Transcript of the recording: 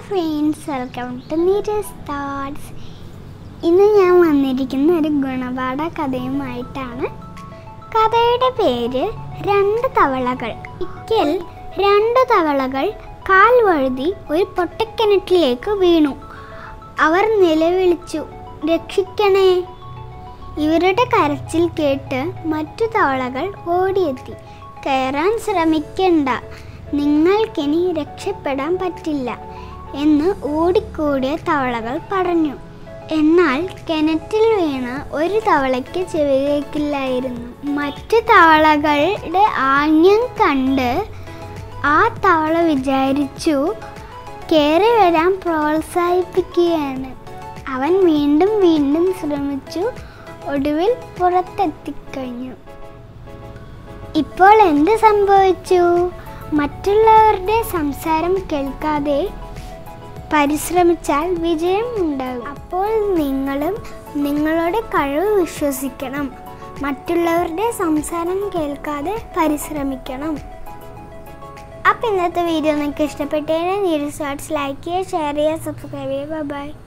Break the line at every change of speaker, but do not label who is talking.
friends welcome to Neera's thoughts ഇന്ന് ഞാൻ വന്നിരിക്കുന്ന ഒരു ഗുണപാഠ കഥയുമായിട്ടാണ് കഥയുടെ പേര് രണ്ട് തവളകൾ ഇക്കൽ രണ്ട് തവളകൾ കാൽ വഴുതി ഒരു പൊട്ടക്കിണറ്റിലേക്ക് വീണു അവർ നിലവിളിച്ചു രക്ഷിക്കണേ ഇവരുടെ കരച്ചിൽ കേട്ട് മറ്റു തവളകൾ ഓടിയെത്തി കയറാൻ ശ്രമിക്കണ്ട നിങ്ങൾക്കിനി രക്ഷപ്പെടാൻ പറ്റില്ല എന്ന് ഓടിക്കൂടിയ തവളകൾ പറഞ്ഞു എന്നാൽ കിണറ്റിൽ വീണ ഒരു തവളയ്ക്ക് ചെവി കേൾക്കില്ലായിരുന്നു മറ്റു തവളകളുടെ ആംഗ്യം കണ്ട് ആ തവള വിചാരിച്ചു കയറി വരാൻ പ്രോത്സാഹിപ്പിക്കുകയാണ് അവൻ വീണ്ടും വീണ്ടും ശ്രമിച്ചു ഒടുവിൽ പുറത്തെത്തിക്കഴിഞ്ഞു ഇപ്പോൾ എന്ത് സംഭവിച്ചു മറ്റുള്ളവരുടെ സംസാരം കേൾക്കാതെ പരിശ്രമിച്ചാൽ വിജയം ഉണ്ടാകും അപ്പോൾ നിങ്ങളും നിങ്ങളുടെ കഴിവ് വിശ്വസിക്കണം മറ്റുള്ളവരുടെ സംസാരം കേൾക്കാതെ പരിശ്രമിക്കണം അപ്പം ഇന്നത്തെ വീഡിയോ നിങ്ങൾക്ക് ഇഷ്ടപ്പെട്ടതിന് നീര് ഷോർട്സ് ലൈക്ക് ചെയ്യുക ഷെയർ ചെയ്യുക സബ്സ്ക്രൈബ് ചെയ്യുക ബൈ